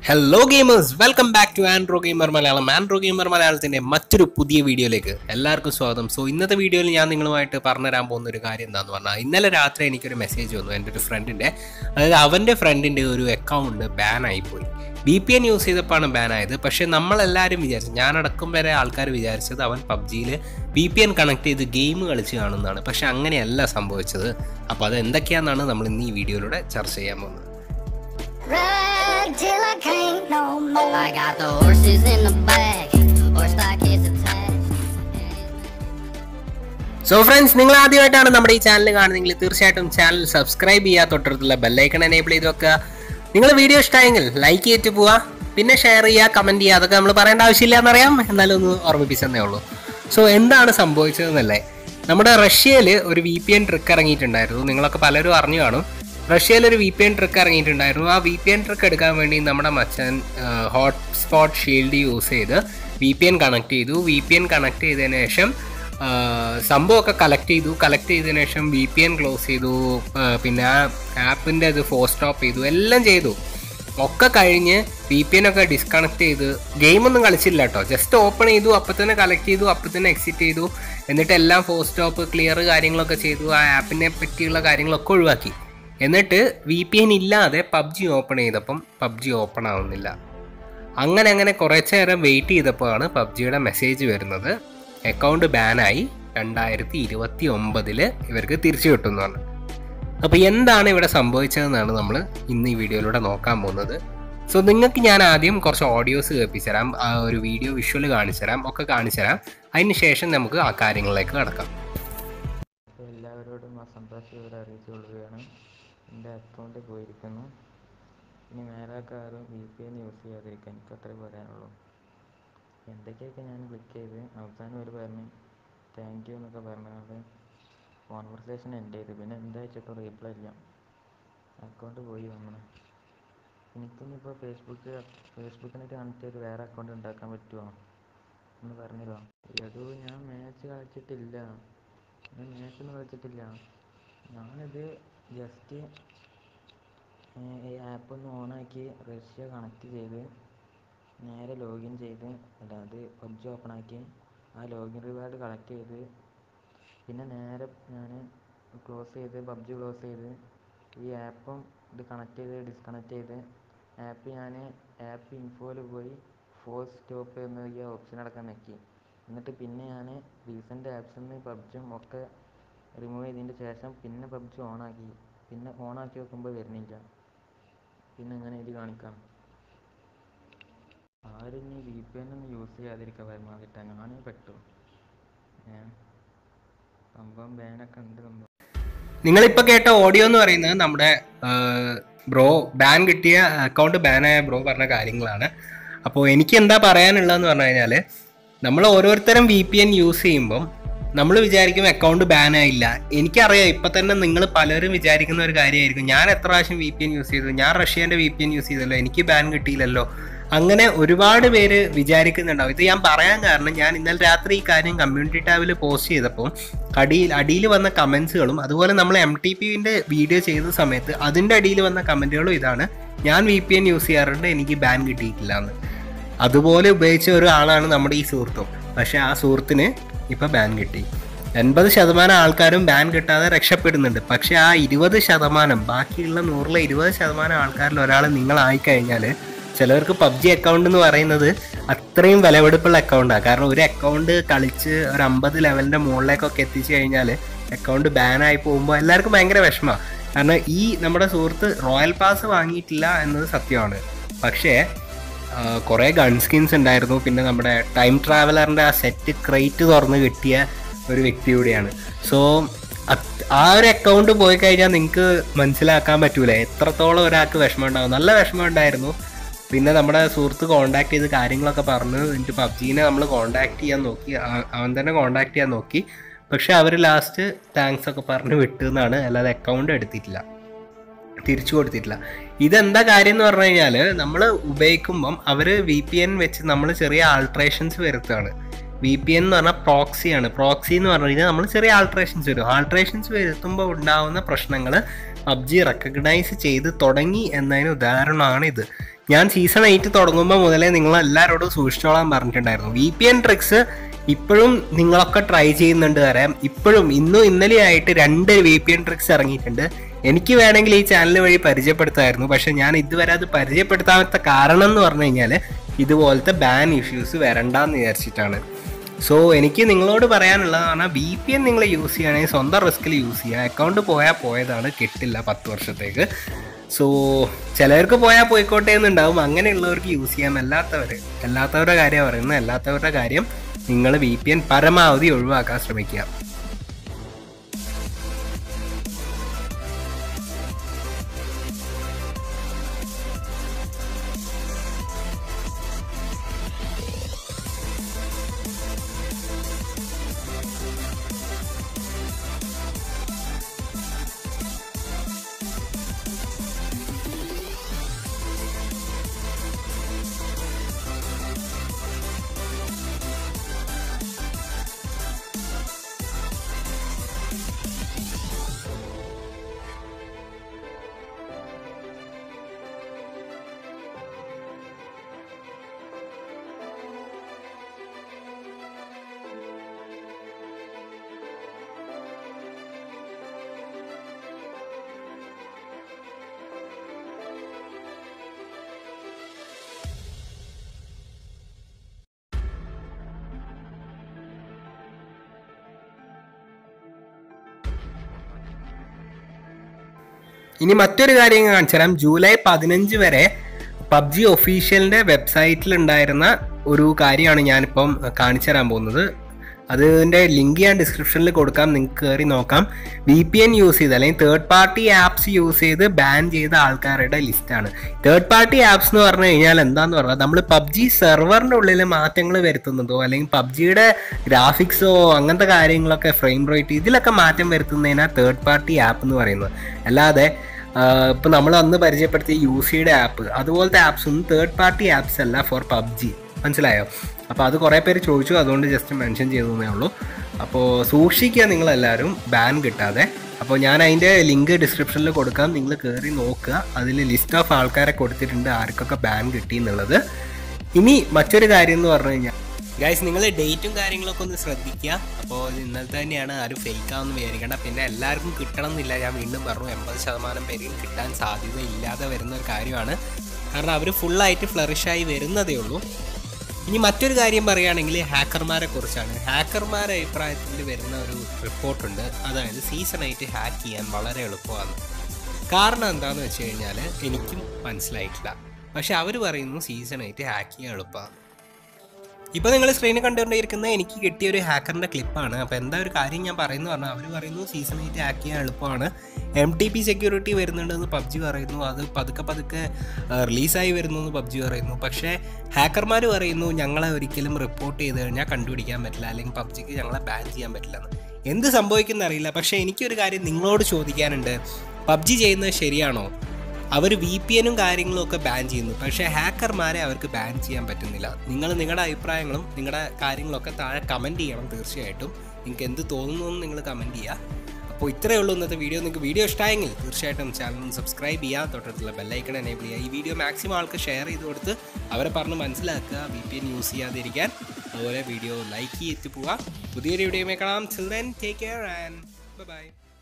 Hello gamers welcome back to Andro gamer Malayalam Andro gamer മലയാളത്തിൻ്റെ മറ്റൊരു പുതിയ വീഡിയോയിലേക്ക് എല്ലാവർക്കും സ്വാഗതം സോ ഇന്നത്തെ വീഡിയോയിൽ ഞാൻ നിങ്ങളുമായിട്ട് പറഞ്ഞുതരാൻ പോകുന്ന ഒരു കാര്യം എന്താണെന്ന് പറഞ്ഞാൽ ഇന്നലെ രാത്രി എനിക്കൊരു മെസ്സേജ് വന്നു എൻ്റെ ഒരു ഫ്രണ്ടിൻ്റെ അതായത് അവൻ്റെ ഫ്രണ്ടിൻ്റെ ഒരു അക്കൗണ്ട് ബാൻ ആയിപ്പോയി ബി പി എൻ യൂസ് ചെയ്തപ്പോഴാണ് ബാൻ ആയത് പക്ഷേ നമ്മളെല്ലാവരും വിചാരിച്ചു ഞാനടക്കം വരെ ആൾക്കാർ വിചാരിച്ചത് അവൻ പബ്ജിയിൽ ബി പി എൻ കണക്ട് ചെയ്ത് ഗെയിം കളിച്ച് കാണുന്നതാണ് പക്ഷേ അങ്ങനെയല്ല സംഭവിച്ചത് അപ്പോൾ അത് എന്തൊക്കെയാണെന്നാണ് നമ്മൾ ഇന്ന് ഈ വീഡിയോയിലൂടെ ചർച്ച ചെയ്യാൻ പോകുന്നത് Ride till I can't no more. I got the horses in the back, horse stock is attached. So friends നിങ്ങൾ ആദ്യമായിട്ടാണ് നമ്മുടെ ഈ ചാനൽ കാണുന്നതെങ്കിൽ തീർച്ചയായിട്ടും ചാനൽ സബ്സ്ക്രൈബ് ചെയ്യുക തൊട്ടടുത്തുള്ള ബെല്ലൈക്കൺ എനേബിൾ ചെയ്ത് വെക്കുക നിങ്ങൾ വീഡിയോ ഇഷ്ടമായെങ്കിൽ ലൈക്ക് ചെയ്തിട്ട് പോവുക പിന്നെ ഷെയർ ചെയ്യുക കമൻറ്റ് ചെയ്യുക അതൊക്കെ നമ്മൾ പറയേണ്ട ആവശ്യമില്ല എന്നറിയാം എന്നാലും ഒന്ന് ഓർമ്മിപ്പിച്ചെന്നേ ഉള്ളൂ സോ എന്താണ് സംഭവിച്ചതെന്നല്ലേ നമ്മുടെ റഷ്യയിൽ ഒരു വി പി എൻ ട്രിക്ക് ഇറങ്ങിയിട്ടുണ്ടായിരുന്നു നിങ്ങളൊക്കെ പലരും അറിഞ്ഞു കാണും റഷ്യയിൽ ഒരു വി പി എൻ ട്രിക്ക് ഇറങ്ങിയിട്ടുണ്ടായിരുന്നു ആ വി പി എൻ ട്രിക്ക് എടുക്കാൻ വേണ്ടി നമ്മുടെ മച്ചൻ ഹോട്ട് സ്പോട്ട് ഷീൽഡ് യൂസ് ചെയ്ത് വി പി എൻ കണക്ട് ചെയ്തു വി പി എൻ കണക്ട് ചെയ്തതിന് ശേഷം ആ, സംഭവമൊക്കെ കളക്ട് ചെയ്തു കളക്ട് ചെയ്തതിനു ശേഷം വി പി എൻ ക്ലോസ് ചെയ്തു ആ, പിന്നെ ആ ആപ്പിൻ്റെ ഇത് ഫോർ സ്റ്റോപ്പ് ചെയ്തു എല്ലാം ചെയ്തു ഒക്കെ കഴിഞ്ഞ് വി പി എൻ ഒക്കെ ഡിസ്കണക്ട് ചെയ്ത് ഗെയിമൊന്നും കളിച്ചില്ല കേട്ടോ ജസ്റ്റ് ഓപ്പൺ ചെയ്തു അപ്പം തന്നെ കളക്ട് ചെയ്തു അപ്പം തന്നെ എക്സിറ്റ് ചെയ്തു എന്നിട്ട് എല്ലാം ഫോർ സ്റ്റോപ്പ് ക്ലിയർ കാര്യങ്ങളൊക്കെ ചെയ്തു ആ ആപ്പിനെ പറ്റിയുള്ള കാര്യങ്ങളൊക്കെ ഒഴിവാക്കി എന്നിട്ട് വി പി എൻ ഇല്ലാതെ പബ്ജി ഓപ്പൺ ചെയ്തപ്പം പബ്ജി ഓപ്പൺ ആവുന്നില്ല അങ്ങനെ അങ്ങനെ കുറച്ച് നേരം വെയിറ്റ് ചെയ്തപ്പോഴാണ് പബ്ജിയുടെ മെസ്സേജ് വരുന്നത് അക്കൗണ്ട് ബാനായി രണ്ടായിരത്തി ഇരുപത്തി ഒമ്പതില് ഇവർക്ക് തിരിച്ചു കിട്ടുന്നതാണ് അപ്പോൾ എന്താണ് ഇവിടെ സംഭവിച്ചതെന്നാണ് നമ്മൾ ഇന്ന് ഈ വീഡിയോയിലൂടെ നോക്കാൻ പോകുന്നത് സോ നിങ്ങൾക്ക് ഞാൻ ആദ്യം കുറച്ച് ഓഡിയോസ് കേൾപ്പിച്ചു തരാം ആ ഒരു വീഡിയോ വിഷ്വൽ കാണിച്ചു തരാം ഒക്കെ കാണിച്ചു തരാം അതിന് ശേഷം നമുക്ക് ആ കാര്യങ്ങളിലേക്ക് കടക്കാം അപ്പോൾ എല്ലാവരോടും ആ സന്തോഷ വിവരം അറിയിച്ചു കൊള്ളുകയാണ് എൻ്റെ അക്കൗണ്ട് പോയിരിക്കുന്നു ഇനി മേലാക്കാരും വി പി എൻ യൂസ് ചെയ്യാതിരിക്കാൻ എനിക്ക് അത്രേ പറയാനുള്ളൂ എന്തൊക്കെയൊക്കെ ഞാൻ ക്ലിക്ക് ചെയ്ത് അവസാനം ഒരു പറഞ്ഞു താങ്ക് യു എന്നൊക്കെ പറഞ്ഞത് കോൺവെർസേഷൻ എൻ്റെ ചെയ്ത് പിന്നെ എന്താ വെച്ചിട്ട് റീപ്ലൈ ഇല്ല അക്കൗണ്ട് പോയി വന്നു എനിക്കൊന്നിപ്പോൾ ഫേസ്ബുക്ക് ഫേസ്ബുക്കിനായിട്ട് കണക്ട് ചെയ്ത് വേറെ അക്കൗണ്ട് ഉണ്ടാക്കാൻ പറ്റുമോ എന്ന് പറഞ്ഞില്ലോ എടൂ ഞാൻ മാച്ച് കളിച്ചിട്ടില്ല ഞാൻ മാച്ചൊന്നും കളിച്ചിട്ടില്ല ഞാനിത് ജസ്റ്റ് ഈ ആപ്പ് ഒന്ന് ഓണാക്കി റഷ്യ കണക്ട് ചെയ്ത് നേരെ ലോഗിൻ ചെയ്ത് അല്ല അത് പബ്ജി ഓപ്പൺ ആക്കി ആ ലോഗിൻ റിവാർഡ് കളക്ട് ചെയ്ത് പിന്നെ നേരെ ഞാൻ ക്ലോസ് ചെയ്ത് പബ്ജി ക്ലോസ് ചെയ്ത് ഈ ആപ്പും ഇത് കണക്ട് ചെയ്ത് ഡിസ്കണക്ട് ചെയ്ത് ആപ്പ് ഞാൻ ആപ്പ് ഇൻഫോയിൽ പോയി ഫോഴ്സ് സ്റ്റോപ്പ് എന്ന ഈ ഓപ്ഷൻ അടക്കം ഞെക്കി എന്നിട്ട് പിന്നെ ഞാൻ റീസെൻ്റ് ആപ്സിൽ നിന്ന് പബ്ജിയും ഒക്കെ റിമൂവ് ചെയ്തതിൻ്റെ ശേഷം പിന്നെ പബ്ജി ഓണാക്കി പിന്നെ ഓണാക്കി നോക്കുമ്പോൾ വരുന്നില്ല പിന്നെ എങ്ങനെ ഇത് കാണിക്കാം ആരും ഇനി വി പി എൻ ഒന്നും യൂസ് ചെയ്യാതിരിക്കുക പരമാവധി ഞാനേ പെട്ടു ഏ സംഭവം ബാനൊക്കെ ഉണ്ട് സംഭവം നിങ്ങളിപ്പോൾ കേട്ട ഓഡിയോ എന്ന് പറയുന്നത് നമ്മുടെ ബ്രോ ബാൻ കിട്ടിയ അക്കൗണ്ട് ബാനായ ബ്രോ പറഞ്ഞ കാര്യങ്ങളാണ് അപ്പോൾ എനിക്ക് എന്താ പറയാനുള്ളതെന്ന് പറഞ്ഞു കഴിഞ്ഞാൽ നമ്മൾ ഓരോരുത്തരും വി പി എൻ യൂസ് ചെയ്യുമ്പം നമ്മൾ വിചാരിക്കും അക്കൗണ്ട് ബാൻ ആയില്ല എനിക്കറിയാം ഇപ്പം തന്നെ നിങ്ങൾ പലരും വിചാരിക്കുന്ന ഒരു കാര്യമായിരിക്കും ഞാൻ എത്ര പ്രാവശ്യം വി പി എൻ യൂസ് ചെയ്തു ഞാൻ റഷ്യേൻ്റെ വി പി എൻ യൂസ് ചെയ്തല്ലോ എനിക്ക് ബാൻ കിട്ടിയില്ലല്ലോ അങ്ങനെ ഒരുപാട് പേര് വിചാരിക്കുന്നുണ്ടാവും ഇത് ഞാൻ പറയാൻ കാരണം ഞാൻ ഇന്നലെ രാത്രി ഈ കാര്യം കമ്മ്യൂണിറ്റി ടാബിൽ പോസ്റ്റ് ചെയ്തപ്പോൾ അടിയിൽ അടിയിൽ വന്ന കമൻസുകളും അതുപോലെ നമ്മൾ എം ടി പിന്റെ വീഡിയോ ചെയ്ത സമയത്ത് അതിൻ്റെ അടിയിൽ വന്ന കമൻറ്റുകളും ഇതാണ് ഞാൻ വി പി എൻ യൂസ് ചെയ്യാറുണ്ട് എനിക്ക് ബാൻ കിട്ടിയിട്ടില്ല എന്ന് അതുപോലെ ഉപയോഗിച്ച ഒരാളാണ് നമ്മുടെ ഈ സുഹൃത്തും പക്ഷെ ആ സുഹൃത്തിന് ഇപ്പം ബാൻ കിട്ടി എൺപത് ശതമാനം ആൾക്കാരും ബാൻ കിട്ടാതെ രക്ഷപ്പെടുന്നുണ്ട് പക്ഷെ ആ ഇരുപത് ശതമാനം ബാക്കിയുള്ള നൂറിലെ ഇരുപത് ശതമാനം ആൾക്കാരിൽ ഒരാൾ നിങ്ങളായിക്കഴിഞ്ഞാൽ ചിലവർക്ക് പബ്ജി അക്കൗണ്ട് എന്ന് പറയുന്നത് അത്രയും വിലപിടിപ്പുള്ള അക്കൗണ്ടാണ് കാരണം ഒരു അക്കൗണ്ട് കളിച്ച് ഒരു അമ്പത് ലെവലിൻ്റെ മുകളിലേക്കൊക്കെ എത്തിച്ചു കഴിഞ്ഞാൽ അക്കൗണ്ട് ബാനായി പോകുമ്പോൾ എല്ലാവർക്കും ഭയങ്കര വിഷമമാണ് കാരണം ഈ നമ്മുടെ സുഹൃത്ത് റോയൽ പാസ് വാങ്ങിയിട്ടില്ല എന്നത് സത്യമാണ് പക്ഷേ കുറേ ഗൺ സ്കിൻസ് ഉണ്ടായിരുന്നു പിന്നെ നമ്മുടെ ടൈം ട്രാവലറിൻ്റെ ആ സെറ്റ് ക്രേറ്റ് തുറന്ന് കിട്ടിയ ഒരു വ്യക്തി കൂടിയാണ് സോ ആ ഒരു അക്കൗണ്ട് പോയി കഴിഞ്ഞാൽ നിങ്ങൾക്ക് മനസ്സിലാക്കാൻ പറ്റൂല എത്രത്തോളം ഒരാൾക്ക് വിഷമം ഉണ്ടാവും നല്ല വിഷമം ഉണ്ടായിരുന്നു പിന്നെ നമ്മുടെ സുഹൃത്ത് കോണ്ടാക്ട് ചെയ്ത് കാര്യങ്ങളൊക്കെ പറഞ്ഞു എന്നിട്ട് പബ്ജീനെ നമ്മൾ കോണ്ടാക്ട് ചെയ്യാൻ നോക്കി ആ- അവൻ തന്നെ കോണ്ടാക്ട് ചെയ്യാൻ നോക്കി പക്ഷെ അവർ ലാസ്റ്റ് താങ്ക്സ് ഒക്കെ പറഞ്ഞ് വിട്ടു എന്നാണ് അല്ലാതെ അക്കൗണ്ട് എടുത്തിട്ടില്ല തിരിച്ചു കൊടുത്തിട്ടില്ല ഇതെന്താ കാര്യം എന്ന് പറഞ്ഞു കഴിഞ്ഞാൽ നമ്മൾ ഉപയോഗിക്കുമ്പം അവർ വി പി എൻ വെച്ച് നമ്മൾ ചെറിയ ആൾട്രേഷൻസ് വരുത്തുകയാണ് വി പി എൻ എന്ന് പറഞ്ഞാൽ പ്രോക്സിയാണ് പ്രോക്സി എന്ന് പറഞ്ഞു കഴിഞ്ഞാൽ നമ്മൾ ചെറിയ ആൾട്രേഷൻസ് വരും ആൾട്രേഷൻസ് വരുത്തുമ്പോൾ ഉണ്ടാവുന്ന പ്രശ്നങ്ങൾ പബ്ജി റെക്കഗ്നൈസ് ചെയ്ത് തുടങ്ങി എന്നതിന് ഉദാഹരണമാണ് ഇത് ഞാൻ സീസൺ എയ്റ്റ് തുടങ്ങുമ്പോൾ മുതലേ നിങ്ങൾ എല്ലാവരോടും സൂക്ഷിച്ചോളാൻ പറഞ്ഞിട്ടുണ്ടായിരുന്നു വി പി എൻ ട്രിക്സ് ഇപ്പോഴും നിങ്ങളൊക്കെ ട്രൈ ചെയ്യുന്നുണ്ട് തരാം ഇപ്പോഴും ഇന്നും ഇന്നലെ ആയിട്ട് രണ്ട് വി പി എൻ ട്രിക്സ് ഇറങ്ങിയിട്ടുണ്ട് എനിക്ക് വേണമെങ്കിൽ ഈ ചാനൽ വഴി പരിചയപ്പെടുത്തായിരുന്നു പക്ഷെ ഞാൻ ഇതുവരെ അത് പരിചയപ്പെടുത്താത്ത കാരണം എന്ന് പറഞ്ഞു കഴിഞ്ഞാൽ ഇതുപോലത്തെ ബാൻ ഇഷ്യൂസ് വരണ്ടെന്ന് വിചാരിച്ചിട്ടാണ് സോ എനിക്ക് നിങ്ങളോട് പറയാനുള്ളത് പറഞ്ഞാൽ വി പി എൻ നിങ്ങൾ യൂസ് ചെയ്യുകയാണെങ്കിൽ സ്വന്തം റിസ്കിൽ യൂസ് ചെയ്യുക അക്കൗണ്ട് പോയാൽ പോയതാണ് കിട്ടില്ല പത്ത് വർഷത്തേക്ക് സോ ചിലവർക്ക് പോയാൽ പോയിക്കോട്ടെ എന്നുണ്ടാവും അങ്ങനെയുള്ളവർക്ക് യൂസ് ചെയ്യാം അല്ലാത്തവർ അല്ലാത്തവരുടെ കാര്യമാണ് പറയുന്നത് അല്ലാത്തവരുടെ കാര്യം നിങ്ങൾ വി പി എൻ പരമാവധി ഒഴിവാക്കാൻ ശ്രമിക്കുക ഇനി മറ്റൊരു കാര്യം ഞാൻ കാണിച്ചു തരാം ജൂലൈ പതിനഞ്ച് വരെ പബ്ജി ഒഫീഷ്യലിന്റെ വെബ്സൈറ്റിൽ ഉണ്ടായിരുന്ന ഒരു കാര്യമാണ് ഞാനിപ്പം കാണിച്ചു തരാൻ പോകുന്നത് അതിൻ്റെ ലിങ്ക് ഞാൻ ഡിസ്ക്രിപ്ഷനിൽ കൊടുക്കാം നിങ്ങൾക്ക് കയറി നോക്കാം വി പി എൻ യൂസ് ചെയ്ത് അല്ലെങ്കിൽ തേർഡ് പാർട്ടി ആപ്സ് യൂസ് ചെയ്ത് ബാൻ ചെയ്ത ആൾക്കാരുടെ ലിസ്റ്റാണ് തേർഡ് പാർട്ടി ആപ്സ് എന്ന് പറഞ്ഞു കഴിഞ്ഞാൽ എന്താന്ന് പറഞ്ഞാൽ നമ്മൾ പബ്ജി സെർവറിൻ്റെ ഉള്ളിൽ മാറ്റങ്ങൾ വരുത്തുന്നതോ അല്ലെങ്കിൽ പബ്ജിയുടെ ഗ്രാഫിക്സോ അങ്ങനത്തെ കാര്യങ്ങളൊക്കെ ഫ്രെയിം റേറ്റ് ഇതിലൊക്കെ മാറ്റം വരുത്തുന്നതിനാ തേർഡ് പാർട്ടി ആപ്പ് എന്ന് പറയുന്നത് അല്ലാതെ ഇപ്പം നമ്മൾ അന്ന് പരിചയപ്പെടുത്തിയ യു സിയുടെ ആപ്പ് അതുപോലത്തെ ആപ്സ് ഒന്നും തേർഡ് പാർട്ടി ആപ്സ് അല്ല ഫോർ പബ്ജി മനസ്സിലായോ അപ്പോൾ അത് കുറേ പേര് ചോദിച്ചു അതുകൊണ്ട് ജസ്റ്റ് മെൻഷൻ ചെയ്തതേ ഉള്ളൂ അപ്പോൾ സൂക്ഷിക്കുക നിങ്ങളെല്ലാവരും ബാൻ കിട്ടാതെ അപ്പോൾ ഞാൻ അതിൻ്റെ ലിങ്ക് ഡിസ്ക്രിപ്ഷനിൽ കൊടുക്കാം നിങ്ങൾ കയറി നോക്കുക അതിൽ ലിസ്റ്റ് ഓഫ് ആൾക്കാരെ കൊടുത്തിട്ടുണ്ട് ആർക്കൊക്കെ ബാൻ കിട്ടി എന്നുള്ളത് ഇനി മറ്റൊരു കാര്യം എന്ന് പറഞ്ഞു കഴിഞ്ഞാൽ ഗൈസ് നിങ്ങൾ ഡേറ്റും കാര്യങ്ങളൊക്കെ ഒന്ന് ശ്രദ്ധിക്കുക അപ്പോൾ ഇത് ഇന്നലത്തെ തന്നെയാണ് ആരും ഫേക്ക് ആവുമെന്ന് വിചാരിക്കേണ്ട പിന്നെ എല്ലാവർക്കും കിട്ടണം എന്നില്ല ഞാൻ വീണ്ടും പറഞ്ഞു എൺപത് ശതമാനം പേരും കിട്ടാൻ സാധ്യത ഇല്ലാതെ വരുന്ന ഒരു കാര്യമാണ് കാരണം അവർ ഫുള്ളായിട്ട് ഫ്ലറിഷായി വരുന്നതേ ഉള്ളൂ ഇനി മറ്റൊരു കാര്യം പറയുകയാണെങ്കിൽ ഹാക്കർമാരെ കുറിച്ചാണ് ഹാക്കർമാരുടെ അഭിപ്രായത്തിൽ വരുന്ന ഒരു റിപ്പോർട്ടുണ്ട് അതായത് സീസണായിട്ട് ഹാക്ക് ചെയ്യാൻ വളരെ എളുപ്പമാണ് കാരണം എന്താണെന്ന് വെച്ച് കഴിഞ്ഞാൽ എനിക്കും മനസ്സിലായിട്ടില്ല പക്ഷെ അവർ പറയുന്നു സീസണായിട്ട് ഹാക്ക് ചെയ്യാൻ എളുപ്പമാണ് ഇപ്പോൾ നിങ്ങൾ സ്ക്രീനിൽ കണ്ടുകൊണ്ടിരിക്കുന്ന എനിക്ക് കിട്ടിയ ഒരു ഹാക്കറിൻ്റെ ക്ലിപ്പാണ് അപ്പോൾ എന്താ ഒരു കാര്യം ഞാൻ പറയുന്നു പറഞ്ഞാൽ അവർ പറയുന്നു സീസൺ എയ്റ്റ് ഹാക്ക് ചെയ്യാൻ എളുപ്പമാണ് എം ടി പി സെക്യൂരിറ്റി വരുന്നുണ്ടെന്ന് പബ്ജി പറയുന്നു അത് പതുക്കെ പതുക്കെ റിലീസായി വരുന്നു എന്ന് പബ്ജി പറയുന്നു പക്ഷേ ഹാക്കർമാർ പറയുന്നു ഞങ്ങളെ ഒരിക്കലും റിപ്പോർട്ട് ചെയ്ത് കഴിഞ്ഞാൽ കണ്ടുപിടിക്കാൻ പറ്റില്ല അല്ലെങ്കിൽ പബ്ജിക്ക് ഞങ്ങളെ ബാൻ ചെയ്യാൻ പറ്റില്ല എന്ന് എന്ത് സംഭവിക്കുന്ന അറിയില്ല പക്ഷേ എനിക്കൊരു കാര്യം നിങ്ങളോട് ചോദിക്കാനുണ്ട് പബ്ജി ചെയ്യുന്നത് ശരിയാണോ അവർ വി പി എനും കാര്യങ്ങളും ഒക്കെ ബാൻ ചെയ്യുന്നു പക്ഷേ ഹാക്കർമാരെ അവർക്ക് ബാൻ ചെയ്യാൻ പറ്റുന്നില്ല നിങ്ങൾ നിങ്ങളുടെ അഭിപ്രായങ്ങളും നിങ്ങളുടെ കാര്യങ്ങളൊക്കെ താഴെ കമൻറ്റ് ചെയ്യണം തീർച്ചയായിട്ടും നിങ്ങൾക്ക് എന്ത് തോന്നുന്നു എന്ന് നിങ്ങൾ കമൻറ്റ് ചെയ്യുക അപ്പോൾ ഇത്രയേ ഉള്ളൂ ഇന്നത്തെ വീഡിയോ നിങ്ങൾക്ക് വീഡിയോ ഇഷ്ടമായെങ്കിൽ തീർച്ചയായിട്ടും ചാനൽ സബ്സ്ക്രൈബ് ചെയ്യുക തൊട്ടടുത്തുള്ള ബെല്ലൈക്കൺ എനേബിൾ ചെയ്യുക ഈ വീഡിയോ മാക്സിമം ആൾക്ക് ഷെയർ ചെയ്ത് കൊടുത്ത് അവരെ പറഞ്ഞ് മനസ്സിലാക്കുക വി പി എൻ യൂസ് ചെയ്യാതിരിക്കാൻ അതുപോലെ വീഡിയോ ലൈക്ക് ചെയ്തിട്ട് പോവുക പുതിയൊരു വീഡിയോ കാണാം children take care and by